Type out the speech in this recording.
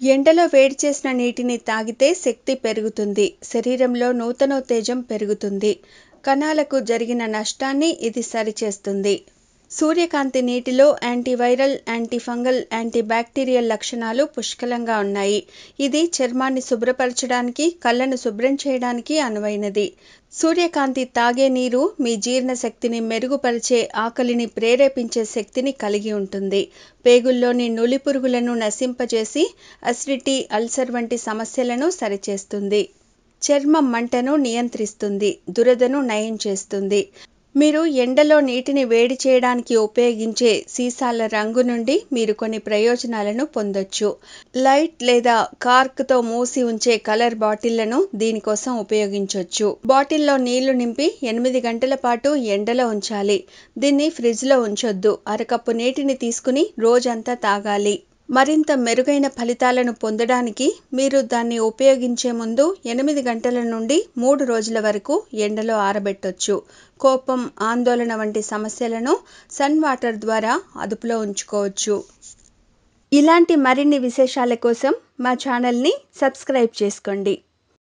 ఎండలో వేడి చేసిన నీటిని తాగితే శక్తి పెరుగుతుంది శరీరంలో నూతనోత్తేజం పెరుగుతుంది కణాలకు జరిగిన నష్టాన్ని ఇది సరిచేస్తుంది సూర్యకాంతి నీటిలో యాంటీవైరల్ యాంటీఫంగల్ యాంటీబ్యాక్టీరియల్ లక్షణాలు పుష్కలంగా ఉన్నాయి ఇది చర్మాన్ని శుభ్రపరచడానికి కళ్ళను శుభ్రం చేయడానికి అనువైనది సూర్యకాంతి తాగే నీరు మీ జీర్ణశక్తిని మెరుగుపరిచే ఆకలిని ప్రేరేపించే శక్తిని కలిగి ఉంటుంది పేగుల్లోని నులి పురుగులను నశింపజేసి అసిడిటీ అల్సర్ వంటి సమస్యలను సరిచేస్తుంది చర్మం మంటను నియంత్రిస్తుంది దురదను నయం చేస్తుంది మీరు ఎండలో నీటిని వేడి చేయడానికి ఉపయోగించే సీసాల రంగు నుండి మీరు కొన్ని ప్రయోజనాలను పొందొచ్చు లైట్ లేదా కార్క్తో మూసి ఉంచే కలర్ బాటిళ్లను దీనికోసం ఉపయోగించవచ్చు బాటిల్లో నీళ్లు నింపి ఎనిమిది గంటల పాటు ఎండలో ఉంచాలి దీన్ని ఫ్రిడ్జ్లో ఉంచొద్దు అరకప్పు నీటిని తీసుకుని రోజంతా తాగాలి మరింత మెరుగైన ఫలితాలను పొందడానికి మీరు దాన్ని ఉపయోగించే ముందు ఎనిమిది గంటల నుండి మూడు రోజుల వరకు ఎండలో ఆరబెట్టొచ్చు కోపం ఆందోళన వంటి సమస్యలను సన్ వాటర్ ద్వారా అదుపులో ఉంచుకోవచ్చు ఇలాంటి మరిన్ని విశేషాల కోసం మా ఛానల్ని సబ్స్క్రైబ్ చేసుకోండి